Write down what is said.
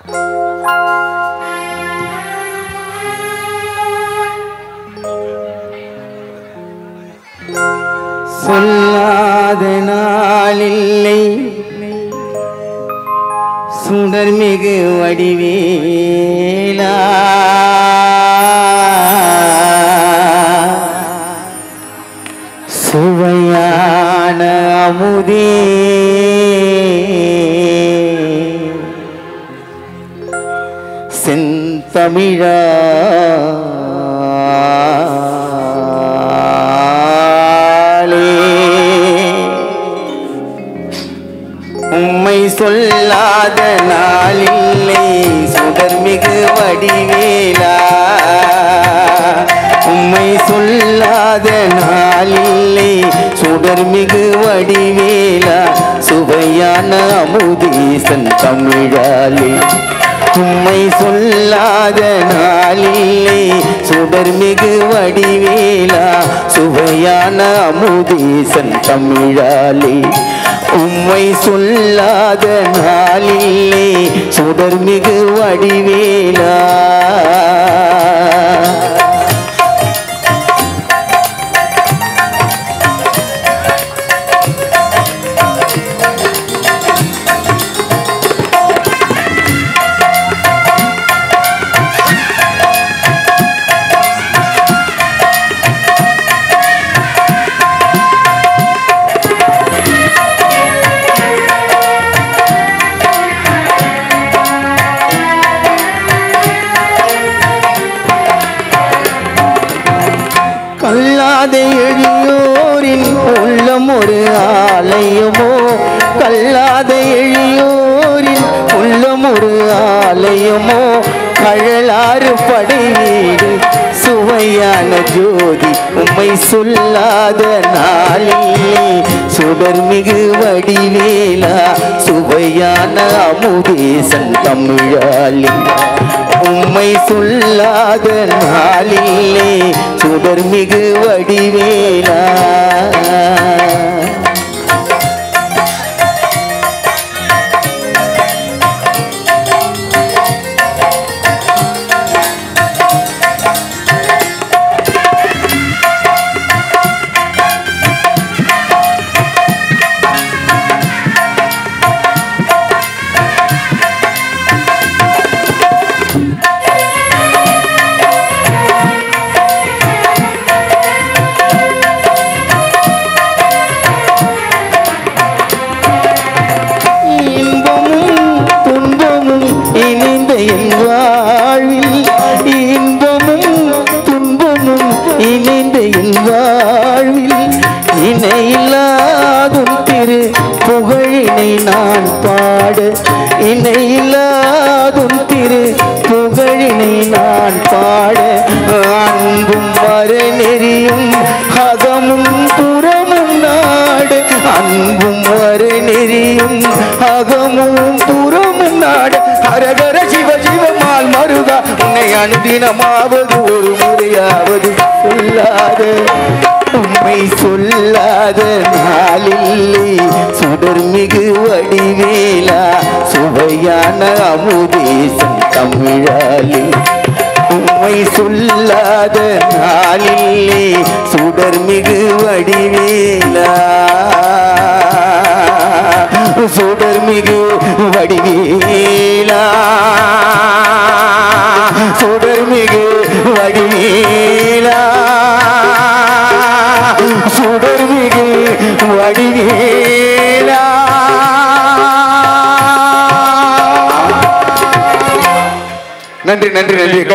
சொல்லாத நாளில்லை சுடர்மிகு வடிவேலா சுவையான அமுதே செந்தமிழா உம்மை சொல்லாத நாளில்லை சுடர்மிகு வடிவேலா உம்மை சொல்லாத நாளில்லை சுடர்மிகு வடிவேலா சுவையான அமுதீசன் தமிழாலே உம்மை சொல்லாத நாளில்லை சுடர்மிகு வடிவேலா சுவையான அமுதீசன் தமிழாலே உம்மை சொல்லாத நாளில்லை சுடர்மிகு வடிவேலா கல்லாத எளியோரின் உள்ளம் ஒரு ஆலயமோ கல்லாத எளியோரின் உள்ளம் ஒரு ஆலயமோ கழலாறு படை வீடு சுவையான ஜோதி உம்மை சொல்லாத நாளிலே சுடர்மிகு வடிவேலா சுவையான அமுதேசன் தமிழாளி உம்மை சொல்லாத நாளிலே சுடர்மிகு வடிவேலா இன்பமும் துன்பமும் இணைந்த என் வாழ்வில் இன்பமும் துன்பமும் இணைந்த என் வாழ்வில் இணையில்லாதும் திரு புகழினை நான் பாட இணையில்லாதும் திரு புகழினை நான் பாட அன்பும் மரநெறியும் அகமும் புறமும் நாடு அன்பும் மரநெறியும் அகமும் புறமும் நாடு ஹரஹர சிவ சிவமால் மருகா உன்னை அனுதினமாவது ஒரு முறையாவது சொல்லாத உண்மை சொல்லாத நாளில்லை சுடர்மிகு வடிவேலா சுவையான அமுதேசன் தமிழாலே உண்மை சொல்லாத நாளில்லை சுடர்மிகு வடிவேலா சுடர்மிகு வடிவேலா சுடர்மிகு வடிவேலா சுடர்மிகு வடிவேலா நன்றி நன்றி நன்றி